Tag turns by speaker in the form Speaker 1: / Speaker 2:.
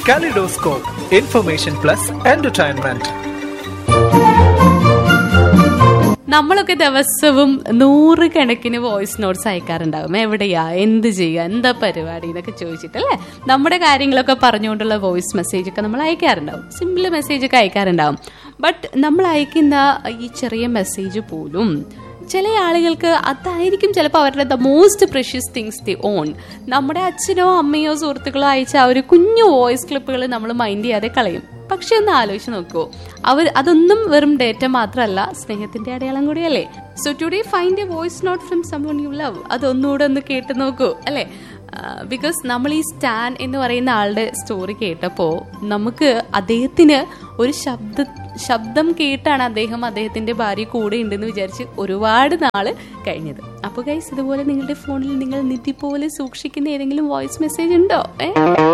Speaker 1: kaleidoscope information plus entertainment
Speaker 2: നമ്മളൊക്കെ ദിവസവും നൂറുകണക്കിന് വോയിസ് നോട്ട്സ് അയക്കാറുണ്ടാവും എവിടെയാ എന്ത് ചെയ്യുക എന്താ പരിപാടി എന്നൊക്കെ ചോദിച്ചിട്ട് അല്ലേ നമ്മുടെ കാര്യങ്ങളൊക്കെ പറഞ്ഞുകൊണ്ടുള്ള വോയിസ് മെസ്സേജ് ഒക്കെ നമ്മൾ അയക്കാറുണ്ടാവും സിമ്പിൾ മെസ്സേജ് ഒക്കെ അയക്കാറുണ്ടാവും ബട്ട് നമ്മൾ അയക്കുന്ന ഈ ചെറിയ മെസ്സേജ് പോലും ചില ആളുകൾക്ക് അതായിരിക്കും ചിലപ്പോൾ അവരുടെ the most precious things the own നമ്മുടെ അച്ഛനോ അമ്മയോ സുഹൃത്തുക്കളോ അയച്ച ആ ഒരു കുഞ്ഞു വോയിസ് ക്ലിപ്പുകൾ നമ്മൾ മൈൻഡ് ചെയ്യാതെ കളയും പക്ഷെ ഒന്ന് ആലോചിച്ച് നോക്കൂ അവർ അതൊന്നും വെറും ഡേറ്റ മാത്രമല്ല സ്നേഹത്തിന്റെ അടയാളം കൂടിയല്ലേ so today find a voice note from someone you love അതൊന്നുകൂടെ ഒന്ന് കേട്ട് നോക്കൂ അല്ലേ ബിക്കോസ് നമ്മൾ ഈ സ്റ്റാൻ എന്ന് പറയുന്ന ആളുടെ സ്റ്റോറി കേട്ടപ്പോൾ നമുക്ക് അദ്ദേഹത്തിന് ഒരു ശബ്ദ ശബ്ദം കേട്ടാണ് അദ്ദേഹം അദ്ദേഹത്തിന്റെ ഭാര്യ കൂടെ ഉണ്ടെന്ന് വിചാരിച്ച് ഒരുപാട് നാള് കഴിഞ്ഞത് അപ്പോൾ ഗൈസ് ഇതുപോലെ നിങ്ങളുടെ ഫോണിൽ നിങ്ങൾ നിധി പോലെ സൂക്ഷിക്കുന്ന ഏതെങ്കിലും വോയിസ് മെസ്സേജ് ഉണ്ടോ ഏ